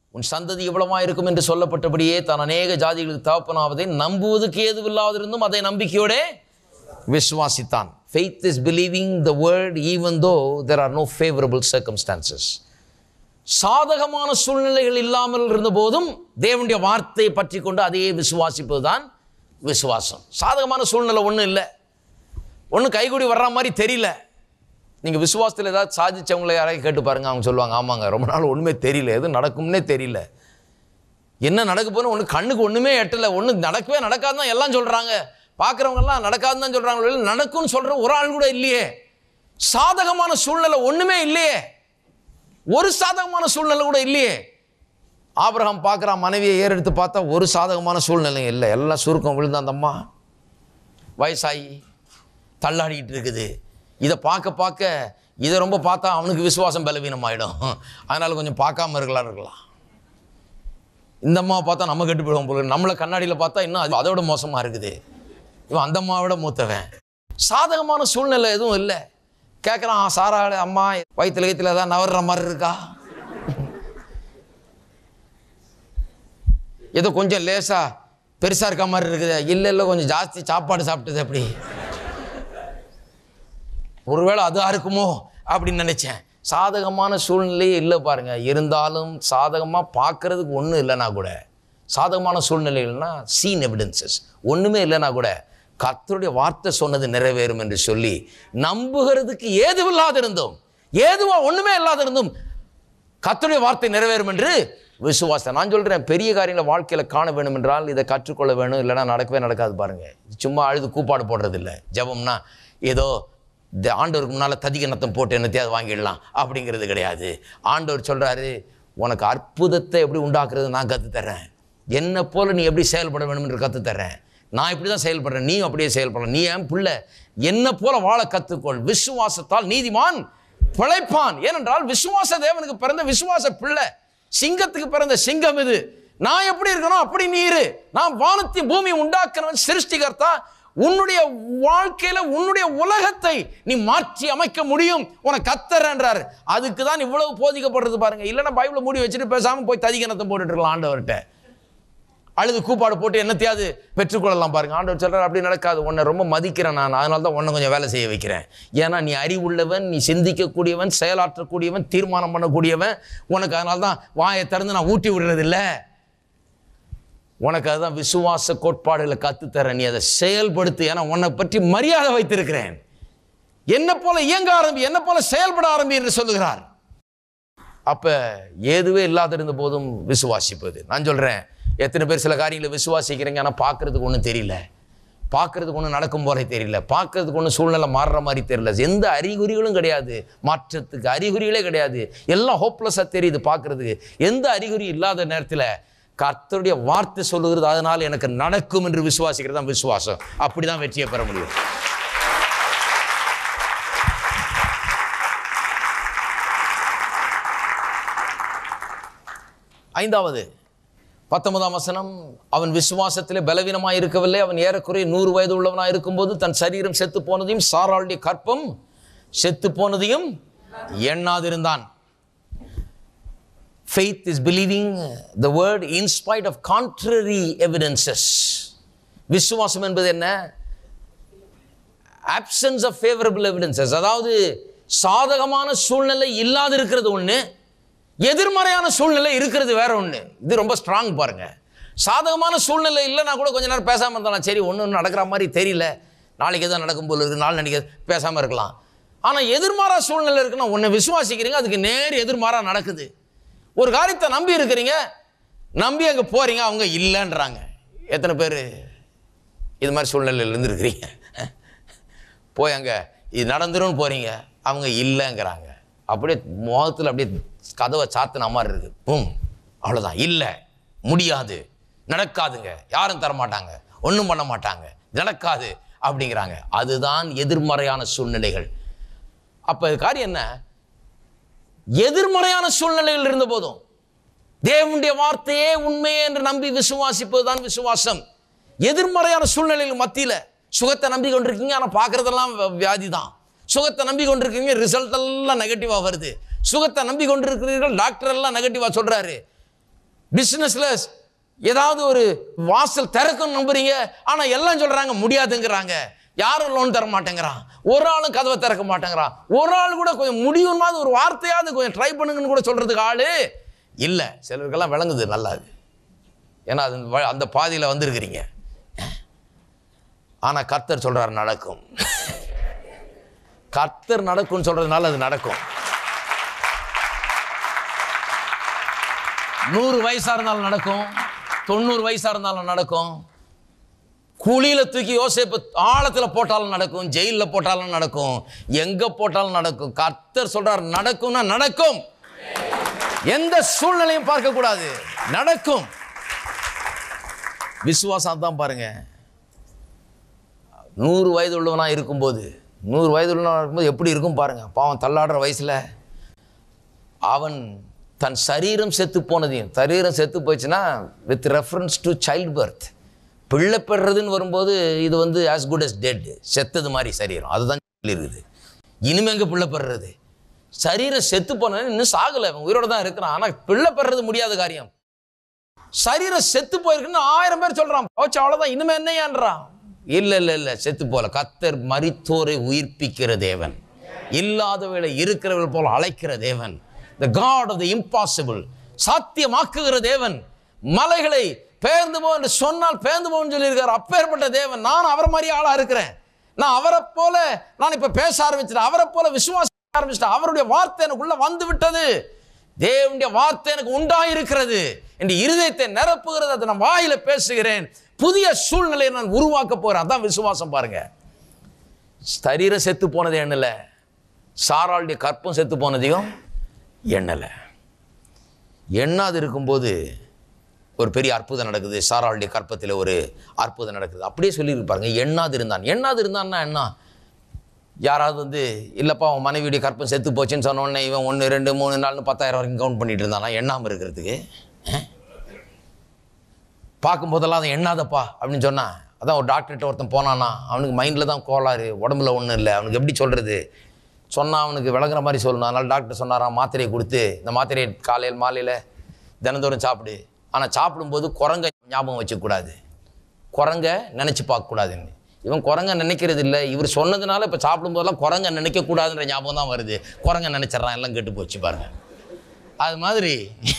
உன் சந்ததி எவ்வளவா இருக்கும் என்று சொல்லப்பட்டபடியே தான் அநேக ஜாதிகளுக்கு தகப்பனாவதை நம்புவதற்கு ஏதுவில்லாதிருந்தும் அதை நம்பிக்கையோடே விசுவாசித்தான் faith is believing the word even though there are no favourable circumstances சாதகமான சூழ்நிலைகள் இல்லாமல் இருந்தபோதும் தேவனுடைய வார்த்தையை பற்றி கொண்டு அதையே விசுவாசிப்பது தான் விசுவாசம் சாதகமான சூழ்நிலை ஒன்றும் இல்லை ஒன்றும் கைகூடி வர்ற மாதிரி தெரியல நீங்கள் விசுவாசத்தில் ஏதாவது சாதிச்சவங்களை யாரையும் கேட்டு பாருங்க அவங்க சொல்லுவாங்க ஆமாங்க ரொம்ப நாள் ஒன்றுமே தெரியல எது நடக்கும்னே தெரியல என்ன நடக்க போன ஒன்று கண்ணுக்கு ஒன்றுமே எட்டலை ஒன்றும் நடக்கவே நடக்காதுன்னு தான் எல்லாம் சொல்கிறாங்க பார்க்குறவங்கெல்லாம் நடக்காதுன்னு தான் சொல்கிறாங்க நடக்கும்னு சொல்கிற ஒரு ஆள் கூட இல்லையே சாதகமான சூழ்நிலை ஒன்றுமே இல்லையே ஒரு சாதகமான சூழ்நிலை கூட இல்லையே ஆபிரகாம் பார்க்குறான் மனைவியை ஏறெடுத்து பார்த்தா ஒரு சாதகமான சூழ்நிலை இல்லை எல்லாம் சுருக்கம் விழுந்த அந்த அம்மா வயசாகி தள்ளாடிக்கிட்டு இருக்குது இதை பார்க்க பார்க்க இதை ரொம்ப பார்த்தா அவனுக்கு விசுவாசம் பலவீனம் ஆகிடும் அதனால் கொஞ்சம் பார்க்காம இருக்கலாம் இருக்கலாம் இந்த அம்மாவை பார்த்தா நம்ம கெட்டு போயிடுவோம் போல நம்மளை கண்ணாடியில் பார்த்தா இன்னும் அது அதோட மோசமாக இருக்குது இவன் அந்த அம்மாவோட மூத்தவன் சாதகமான சூழ்நிலை எதுவும் இல்லை கேட்குறான் சாரா அம்மா வயிற்றுல வயிற்றுல ஏதாவது நவர்ற மாதிரி இருக்கா ஏதோ கொஞ்சம் லேசா பெருசாக இருக்க மாதிரி இருக்குது இல்லை இல்லை கொஞ்சம் ஜாஸ்தி சாப்பாடு சாப்பிட்டது அப்படி ஒருவேளை அதுவாக இருக்குமோ அப்படின்னு நினச்சேன் சாதகமான சூழ்நிலையே இல்லை பாருங்க இருந்தாலும் சாதகமாக பார்க்கறதுக்கு ஒன்றும் இல்லைனா கூட சாதகமான சூழ்நிலைகள்னா சீன் எவிடன்சஸ் ஒன்றுமே இல்லைனா கூட கர்த்தருடைய வார்த்தை சொன்னது நிறைவேறும் என்று சொல்லி நம்புகிறதுக்கு ஏதுவில்லாத இருந்தோம் ஏதுவா ஒன்றுமே இல்லாத இருந்தும் கர்த்தருடைய வார்த்தை நிறைவேறும் என்று விசுவாசம் நான் சொல்கிறேன் பெரிய காரியங்களை வாழ்க்கையில் காண வேணும் என்றால் இதை கற்றுக்கொள்ள வேணும் இல்லைன்னா நடக்கவே நடக்காது பாருங்க சும்மா அழுது கூப்பாடு போடுறது இல்லை ஜெபம்னா ஏதோ இந்த ஆண்டவருக்கு முன்னால் ததிக நத்தம் போட்டு என்னத்தையாவது வாங்கிடலாம் அப்படிங்கிறது கிடையாது ஆண்டவர் சொல்கிறாரு உனக்கு அற்புதத்தை எப்படி உண்டாக்குறது நான் கற்றுத்தர்றேன் என்னை போல நீ எப்படி செயல்பட வேணும் என்று கற்றுத்தர்றேன் நான் இப்படி தான் செயல்படுறேன் நீ அப்படியே செயல்படலாம் நீ என் பிள்ளை என்னை போல வாழ கற்றுக்கொள் விசுவாசத்தால் நீதிமான் பிழைப்பான் ஏனென்றால் விசுவாச தேவனுக்கு பிறந்த விசுவாச பிள்ளை சிங்கத்துக்கு பிறந்த சிங்கம் இது நான் எப்படி இருக்கணும் அப்படி நீ இரு நான் வானத்தை பூமி உண்டாக்குறவன் சிருஷ்டிகர்த்தா உன்னுடைய வாழ்க்கையில உன்னுடைய உலகத்தை நீ மாற்றி அமைக்க முடியும் உனக்கு கத்தரன்றாரு அதுக்கு தான் இவ்வளவு போதிக்கப்படுறது பாருங்க இல்லைன்னா பைபிளை மூடி வச்சுட்டு பேசாம போய் ததிகனத்தை போட்டுட்டு இருக்கலாம் ஆண்டவர்கிட்ட அழுது கூப்பாடு போட்டு என்னத்தையாவது பெற்றுக்கொள்ளலாம் பாருங்க ஆண்டவர் சொல்றாரு அப்படி நடக்காது உன்னை ரொம்ப மதிக்கிறேன் நான் அதனால தான் உன்னை கொஞ்சம் வேலை செய்ய வைக்கிறேன் ஏன்னா நீ அறிவுள்ளவன் நீ சிந்திக்கக்கூடியவன் செயலாற்றக்கூடியவன் தீர்மானம் பண்ணக்கூடியவன் உனக்கு அதனால தான் வாயை திறந்து நான் ஊட்டி விடுறதில்ல உனக்கு அதுதான் விசுவாச கோட்பாடுகளை கற்றுத்தரேன் நீ அதை செயல்படுத்து ஏன்னா உன்னை பற்றி மரியாதை வைத்திருக்கிறேன் என்ன போல இயங்க ஆரம்பி என்ன போல செயல்பட ஆரம்பி என்று சொல்லுகிறார் அப்ப ஏதுவே இல்லாத இருந்த போதும் விசுவாசிப்பது நான் சொல்றேன் எத்தனை பேர் சில காரியங்களை விசுவாசிக்கிறீங்க ஆனால் பார்க்கறதுக்கு ஒன்றும் தெரியல பார்க்கறதுக்கு ஒன்றும் நடக்கும் போல தெரியல பார்க்கறதுக்கு ஒன்றும் சூழ்நிலை மாறுற மாதிரி தெரியல எந்த அறிகுறிகளும் கிடையாது மாற்றத்துக்கு அறிகுறிகளே கிடையாது எல்லாம் ஹோப்லெஸ்ஸாக தெரியுது பார்க்கறதுக்கு எந்த அறிகுறி இல்லாத நேரத்தில் கர்த்தருடைய வார்த்தை சொல்லுகிறது அதனால் எனக்கு நடக்கும் என்று விசுவாசிக்கிறது தான் விசுவாசம் அப்படி தான் வெற்றியை பெற முடியும் ஐந்தாவது பத்தொன்பதாம் வசனம் அவன் விசுவாசத்திலே பலவீனமாய் இருக்கவில்லை அவன் ஏறக்குறைய நூறு வயது உள்ளவனாய் இருக்கும்போது தன் சரீரம் செத்து போனதையும் சாராளுடைய கற்பம் செத்து போனதையும் எண்ணாதிருந்தான் faith is believing the word in spite of contrary evidences விசுவாசம் என்பது என்ன absence of favorable evidences அதாவது சாதகமான சூழ்நிலை இல்லாது இருக்கிறது ஒன்று எதிர்மறையான சூழ்நிலை இருக்கிறது வேற ஒன்று இது ரொம்ப ஸ்ட்ராங் பாருங்க சாதகமான சூழ்நிலை இல்லைன்னா கூட கொஞ்ச நேரம் பேசாமல் இருந்தாலும் சரி ஒன்று நடக்கிற மாதிரி தெரியல நாளைக்கு எதாவது நடக்கும் போல இருக்கு நாள் நினைக்க பேசாமல் இருக்கலாம் ஆனால் எதிர்மாறா சூழ்நிலை இருக்குன்னா ஒன்று விசுவாசிக்கிறீங்க அதுக்கு நேர் எதிர்மாறா நடக்குது ஒரு காரியத்தை நம்பி இருக்கிறீங்க நம்பி அங்கே போறீங்க அவங்க இல்லைன்றாங்க எத்தனை பேர் இது மாதிரி சூழ்நிலையில் இருந்துருக்கிறீங்க போய் அங்கே இது நடந்துரும்னு போறீங்க அவங்க இல்லைங்கிறாங்க அப்படியே முகத்தில் அப்படியே கதவை சாத்தின மாதிரி இருக்கு ம் அவ்வளோதான் இல்லை முடியாது நடக்காதுங்க யாரும் தரமாட்டாங்க ஒன்றும் பண்ண மாட்டாங்க நடக்காது அப்படிங்கிறாங்க அதுதான் எதிர்மறையான சூழ்நிலைகள் அப்போ காரியம் என்ன எதிர்மறையான சூழ்நிலைகள் இருந்த போதும் தேவனுடைய வார்த்தையே உண்மையே என்று நம்பி விசுவாசிப்பதுதான் விசுவாசம் எதிர்மறையான சூழ்நிலைகள் மத்தியில் சுகத்தை நம்பி கொண்டிருக்கீங்க ஆனால் பார்க்குறதெல்லாம் வியாதி தான் சுகத்தை நம்பி கொண்டிருக்கீங்க ரிசல்ட் எல்லாம் நெகட்டிவாக வருது சுகத்தை நம்பி கொண்டிருக்கிறீர்கள் டாக்டர் எல்லாம் நெகட்டிவாக சொல்கிறாரு பிஸ்னஸில் ஏதாவது ஒரு வாசல் திறக்கும் நம்புறீங்க ஆனால் எல்லாம் சொல்கிறாங்க முடியாதுங்கிறாங்க யாரும் லோன் தர மாட்டேங்கிறான் ஒரு ஆளும் கதவை திறக்க மாட்டேங்கிறான் ஒரு ஆள் கூட கொஞ்சம் முடியுமாவது ஒரு வார்த்தையாவது கொஞ்சம் ட்ரை பண்ணுங்கன்னு கூட சொல்கிறதுக்கு ஆள் இல்லை சிலருக்கெல்லாம் விளங்குது நல்லா அது ஏன்னா அது வ- அந்த பாதியில் வந்திருக்கிறீங்க ஆனால் கர்த்தர் சொல்கிறார் நடக்கும் கர்த்தர் நடக்கும்னு சொல்கிறதுனால அது நடக்கும் நூறு வயசா இருந்தாலும் நடக்கும் தொண்ணூறு வயசா இருந்தாலும் நடக்கும் குழியில தூக்கி யோசேப்பு ஆழத்துல போட்டாலும் நடக்கும் ஜெயில்ல போட்டாலும் நடக்கும் எங்க போட்டாலும் நடக்கும் கர்த்தர் சொல்றார் நடக்கும்னா நடக்கும் எந்த சூழ்நிலையும் பார்க்க கூடாது நடக்கும் விசுவாசம் தான் பாருங்க நூறு வயது உள்ளவனா இருக்கும்போது நூறு வயது உள்ளவனா இருக்கும்போது எப்படி இருக்கும் பாருங்க பாவம் தள்ளாடுற வயசுல அவன் தன் சரீரம் செத்து போனதையும் சரீரம் செத்து போச்சுன்னா with reference to child birth பிள்ளை பெறுறதுன்னு வரும்போது இது வந்து as குட் as டெட் செத்தது மாதிரி சரீரம் அதுதான் இருக்குது இனிமே எங்க பிள்ளை பெறுறது சரீரம் செத்து போன இன்னும் சாகலை அவன் உயிரோட தான் இருக்கிறான் ஆனால் பிள்ளை பெறுறது முடியாத காரியம் சரீரம் செத்து போயிருக்குன்னு ஆயிரம் பேர் சொல்றான் போச்சு அவ்வளவுதான் இனிமே என்னையான்றான் இல்ல இல்ல இல்ல செத்து போல கத்தர் மரித்தோரை உயிர்ப்பிக்கிற தேவன் இல்லாதவர்களை இருக்கிறவர்கள் போல அழைக்கிற தேவன் the God of the impossible சாத்தியமாக்குகிற தேவன் மலைகளை பெயர்ந்து போ என்று சொன்னால் பெயர்ந்து போன்னு சொல்லியிருக்காரு அப்பேற்பட்ட தேவன் நான் அவரை மாதிரி ஆளா இருக்கிறேன் நான் அவரை போல நான் இப்ப பேச ஆரம்பிச்சிட்டேன் அவரை போல விசுவாச ஆரம்பிச்சிட்டேன் அவருடைய வார்த்தை எனக்குள்ள வந்து விட்டது தேவனுடைய வார்த்தை எனக்கு உண்டாயிருக்கிறது என் இருதயத்தை நிரப்புகிறது அதை நான் வாயில பேசுகிறேன் புதிய சூழ்நிலையை நான் உருவாக்க போறேன் அதான் விசுவாசம் பாருங்க சரீரம் செத்து போனது எண்ணல சாராளுடைய கற்பம் செத்து போனதையும் எண்ணல எண்ணாது இருக்கும்போது ஒரு பெரிய அற்புதம் நடக்குது சாராளுடைய கற்பத்தில் ஒரு அற்புதம் நடக்குது அப்படியே சொல்லியிருப்பாருங்க எண்ணாது இருந்தான் எண்ணாது இருந்தான்னா என்ன யாராவது வந்து இல்லைப்பா அவன் மனைவியுடைய கற்பம் செத்து போச்சுன்னு சொன்ன உடனே இவன் ஒன்று ரெண்டு மூணு நாள்னு பத்தாயிரம் வரைக்கும் கவுண்ட் பண்ணிட்டு இருந்தானா எண்ணாமல் இருக்கிறதுக்கு அஹ்? பார்க்கும்போதெல்லாம் அதை எண்ணாதப்பா அப்படின்னு சொன்னா அதான் ஒரு டாக்டர்கிட்ட ஒருத்தன் போனானா அவனுக்கு மைண்டில் தான் கோளாறு உடம்புல ஒன்றும் இல்லை அவனுக்கு எப்படி சொல்கிறது சொன்னால் அவனுக்கு விளங்குற மாதிரி சொல்லணும் அதனால் டாக்டர் சொன்னாராம் மாத்திரையை கொடுத்து இந்த மாத்திரையை காலையில் மாலையில் தினந்தோறும் சாப்பிடு ஆனால் சாப்பிடும்போது குரங்க ஞாபகம் வச்சுக்கூடாது குரங்க நினச்சி பார்க்கக்கூடாதுன்னு இவன் குரங்க நினைக்கிறது இல்லை இவர் சொன்னதுனால இப்போ சாப்பிடும்போதெல்லாம் குரங்க நினைக்கக்கூடாதுன்ற ஞாபகம் தான் வருது குரங்க நினைச்சிட்றான் எல்லாம் கெட்டு போச்சு பாருங்க அது மாதிரி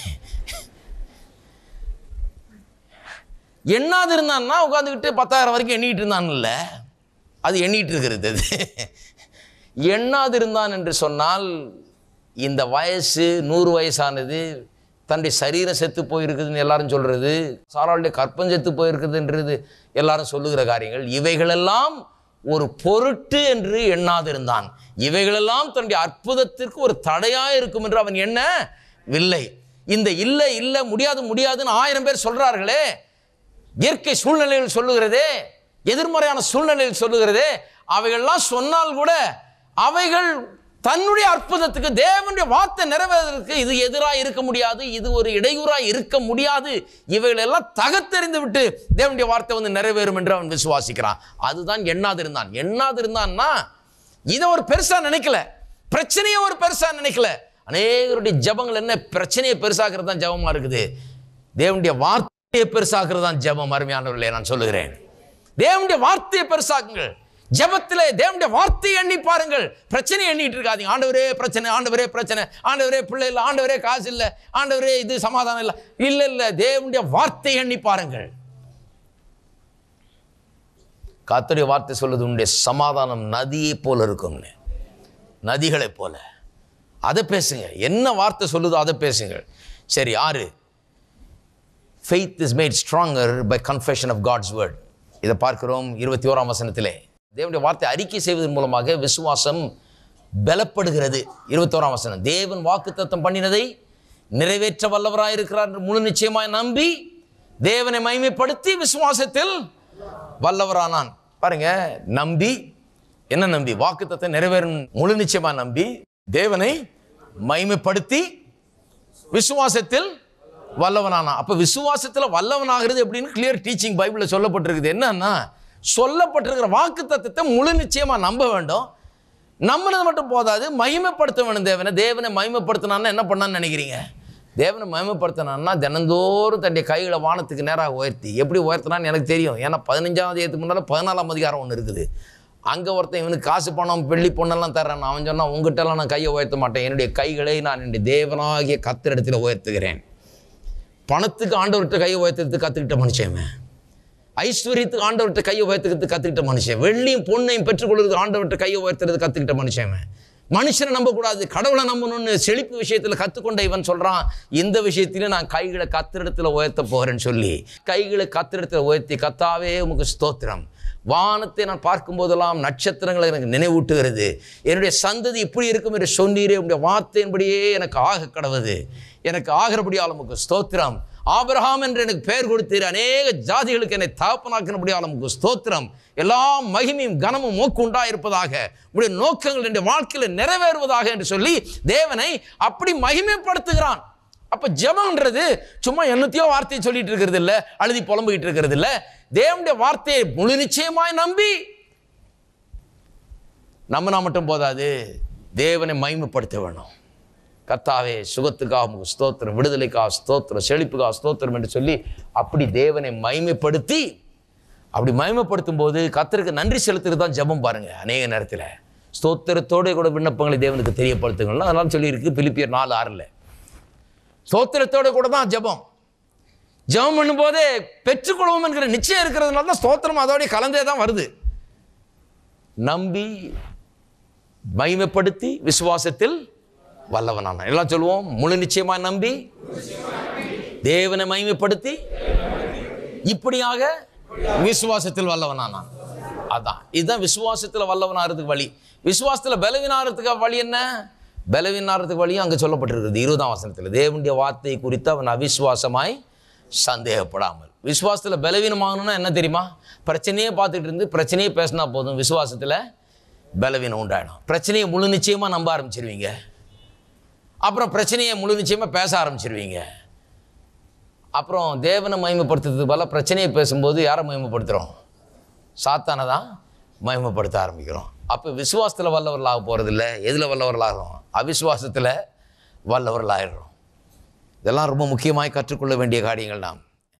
எண்ணாது இருந்தான்னா உட்காந்துக்கிட்டு பத்தாயிரம் வரைக்கும் எண்ணிட்டு இருந்தான்ல அது எண்ணிட்டு இருக்கிறது அது எண்ணாது இருந்தான் என்று சொன்னால் இந்த வயசு நூறு வயசானது தன்னுடைய சரீரம் செத்து போயிருக்குதுன்னு எல்லாரும் சொல்றது சாராளுடைய கற்பம் செத்து போயிருக்குதுன்றது எல்லாரும் சொல்லுகிற காரியங்கள் இவைகளெல்லாம் ஒரு பொருட்டு என்று எண்ணாதிருந்தான் இவைகளெல்லாம் தன்னுடைய அற்புதத்திற்கு ஒரு தடையாக இருக்கும் என்று அவன் எண்ணவில்லை இந்த இல்லை இல்லை முடியாது முடியாதுன்னு ஆயிரம் பேர் சொல்றார்களே இயற்கை சூழ்நிலைகள் சொல்லுகிறதே எதிர்மறையான சூழ்நிலையில் சொல்லுகிறதே அவைகள்லாம் சொன்னால் கூட அவைகள் தன்னுடைய அற்புதத்துக்கு தேவனுடைய வார்த்தை நிறைவேறதற்கு இது எதிராக இருக்க முடியாது இது ஒரு இடையூறாக இருக்க முடியாது இவைகள் எல்லாம் தகத்தெறிந்து விட்டு தேவனுடைய வார்த்தை வந்து நிறைவேறும் என்று அவன் விசுவாசிக்கிறான் அதுதான் எண்ணாதிருந்தான் எண்ணாதிருந்தான்னா இதை ஒரு பெருசா நினைக்கல பிரச்சனையை ஒரு பெருசா நினைக்கல அநேகருடைய ஜெபங்கள் என்ன பிரச்சனையை பெருசாக்குறது தான் ஜெபமா இருக்குது தேவனுடைய வார்த்தையை பெருசாக்குறது தான் ஜெபம் அருமையானவர்களே நான் சொல்லுகிறேன் தேவனுடைய வார்த்தையை பெருசாக்குங்கள் ஜெபத்திலே தேவனுடைய வார்த்தையை எண்ணி பாருங்கள் பிரச்சனை எண்ணிட்டு இருக்காதீங்க ஆண்டவரே பிரச்சனை ஆண்டவரே பிரச்சனை ஆண்டவரே பிள்ளை இல்லை ஆண்டவரே காசு இல்லை ஆண்டவரே இது சமாதானம் இல்லை இல்லை இல்லை தேவனுடைய வார்த்தையை எண்ணி பாருங்கள் கர்த்தருடைய வார்த்தை சொல்லுது உன்னுடைய சமாதானம் நதியை போல இருக்கும்னு நதிகளைப் போல அதை பேசுங்க என்ன வார்த்தை சொல்லுதோ அதை பேசுங்க சரி ஆறு faith is made stronger by confession of God's word இதை பார்க்கிறோம் இருபத்தி ஓராம் வசனத்திலே தேவனுடைய வார்த்தை அறிக்கை செய்வதன் மூலமாக விசுவாசம் பலப்படுகிறது இருபத்தோராம் வசனம் தேவன் வாக்குத்தத்தம் பண்ணினதை நிறைவேற்ற வல்லவராய் இருக்கிறார் என்று முழு நிச்சயமாய் நம்பி தேவனை மைமைப்படுத்தி விசுவாசத்தில் வல்லவரானான் பாருங்க நம்பி என்ன நம்பி வாக்குத்தத்தை நிறைவேறும் முழு நிச்சயமா நம்பி தேவனை மைமைப்படுத்தி விசுவாசத்தில் வல்லவனானா அப்ப விசுவாசத்துல வல்லவனாகிறது எப்படின்னு கிளியர் டீச்சிங் பைபிள்ல சொல்லப்பட்டிருக்குது என்னன்னா சொல்லப்பட்டிருக்கிற வாக்கு தத்துவத்தை முழு நிச்சயமா நம்ப வேண்டும் நம்பினது மட்டும் போதாது மகிமைப்படுத்த வேணும் தேவனை தேவனை மகிமைப்படுத்தினான்னு என்ன பண்ணான்னு நினைக்கிறீங்க தேவனை மயமப்படுத்தினான்னா தினந்தோறும் தன்னுடைய கைகளை வானத்துக்கு நேராக உயர்த்தி எப்படி உயர்த்தினான்னு எனக்கு தெரியும் ஏன்னா பதினஞ்சாம் தேதிக்கு முன்னால் பதினாலாம் அதிகாரம் ஒன்று இருக்குது அங்கே ஒருத்தன் இவனுக்கு காசு பணம் வெள்ளி பொண்ணெல்லாம் தர்றேன் அவன் சொன்னான் உங்ககிட்டலாம் நான் கையை உயர்த்த மாட்டேன் என்னுடைய கைகளை நான் என்னுடைய தேவனாகிய கத்திரிடத்தில் உயர்த்துகிறேன் பணத்துக்கு ஆண்டவர்கிட்ட கையை உயர்த்துறதுக்கு கற்றுக்கிட்ட மனுஷன் இவன். ஐஸ்வர்யத்துக்கு ஆண்டவர்கிட்ட கையை உயர்த்துக்கிறது கற்றுக்கிட்ட மனுஷன் வெள்ளியும் பொண்ணையும் பெற்றுக்கொள்வது ஆண்டவர்கிட்ட கையை உயர்த்துறது கற்றுக்கிட்ட மனுஷன் இவன். மனுஷனை நம்பக்கூடாது கடவுளை நம்பணும்னு செழிப்பு விஷயத்தில் கற்றுக்கொண்ட இவன் சொல்கிறான் இந்த விஷயத்திலும் நான் கைகளை கத்திரிடத்தில் உயர்த்த போகிறேன்னு சொல்லி கைகளை கத்திரிடத்தில் உயர்த்தி கத்தாவே உமக்கு ஸ்தோத்திரம் வானத்தை நான் பார்க்கும்போதெல்லாம் நட்சத்திரங்களை எனக்கு நினைவூட்டுகிறது என்னுடைய சந்ததி இப்படி இருக்கும் என்று சொன்னீரே உங்களுடைய வார்த்தையின்படியே எனக்கு ஆக கடவுது எனக்கு ஆகிறபடியால் உமக்கு ஸ்தோத்திரம் ஆபிரகாம் என்று எனக்கு பெயர் கொடுத்தீர் அநேக ஜாதிகளுக்கு என்னை தகப்பனாக்கினபடியால் உமக்கு ஸ்தோத்திரம் எல்லா மகிமையும் கனமும் மோக்கு உண்டாயிருப்பதாக உடைய நோக்கங்கள் என்னுடைய வாழ்க்கையில் நிறைவேறுவதாக என்று சொல்லி தேவனை அப்படி மகிமைப்படுத்துகிறான் அப்ப ஜெபம்ன்றது சும்மா என்னத்தையோ வார்த்தையை சொல்லிட்டு இருக்கிறது இல்ல அழுதி புலம்பிக்கிட்டு இருக்கிறது இல்ல தேவனுடைய வார்த்தையை முழு நிச்சயமாய் நம்பி நம்பினா மட்டும் போதாது தேவனை மகிமைப்படுத்த வேணும் கர்த்தாவே சுகத்துக்காக உமக்கு ஸ்தோத்திரம் விடுதலைக்காக ஸ்தோத்திரம் செழிப்புக்காக ஸ்தோத்திரம் என்று சொல்லி அப்படி தேவனை மகிமைப்படுத்தி அப்படி மகிமைப்படுத்தும் போது கர்த்தருக்கு நன்றி செலுத்துறது தான் ஜெபம் பாருங்க அநேக நேரத்தில் ஸ்தோத்திரத்தோடு கூட விண்ணப்பங்களை தேவனுக்கு தெரியப்படுத்துங்கள்லாம் அதெல்லாம் சொல்லியிருக்கு பிலிப்பியர் நாலு ஆறில் ஸ்தோத்திரத்தோடு கூட தான் ஜெபம் ஜெபம் பண்ணும்போதே பெற்றுக்கொள்வோம் என்கிற நிச்சயம் இருக்கிறதுனால தான் ஸ்தோத்திரம் அதோடய கலந்தே தான் வருது நம்பி மகிமைப்படுத்தி விசுவாசத்தில் வல்லவனான எல்லாம் சொல்லுவோம் முழு நிச்சயமா நம்பி தேவனை மகிமைப்படுத்தி இப்படியாக விசுவாசத்தில் வல்லவனானான் அதான் இதுதான் விசுவாசத்தில் வல்லவனாகிறதுக்கு வழி விசுவாசத்தில் பலவீனாகிறதுக்கு வழி என்ன பலவீனாகிறதுக்கு வழியும் அங்கே சொல்லப்பட்டிருக்கிறது இருபதாம் வசனத்தில் தேவனுடைய வார்த்தை குறித்து அவன் அவிசுவாசமாய் சந்தேகப்படாமல் விசுவாசத்தில் பலவீனமாகணும்னா என்ன தெரியுமா பிரச்சனையே பார்த்துட்டு இருந்து பிரச்சனையே பேசினா போதும் விசுவாசத்தில் பலவீனம் உண்டாயிடும் பிரச்சனையை முழு நிச்சயமாக நம்ப ஆரம்பிச்சிருவீங்க அப்புறம் பிரச்சனையை முழு நிச்சயமாக பேச ஆரம்பிச்சிருவீங்க அப்புறம் தேவனை மகிமைப்படுத்துறதுக்கு பதிலாக பிரச்சனையை பேசும்போது யாரை மகிமைப்படுத்துகிறோம் சாத்தானை தான் மகிமைப்படுத்த ஆரம்பிக்கிறோம் அப்போ விசுவாசத்தில் வல்லவர்களாக போகிறதில்ல எதில் வல்லவர்களாகிறோம் அவிசுவாசத்தில் வல்லவர்களாகிடுறோம் இதெல்லாம் ரொம்ப முக்கியமாய் கற்றுக்கொள்ள வேண்டிய காரியங்கள் நாம்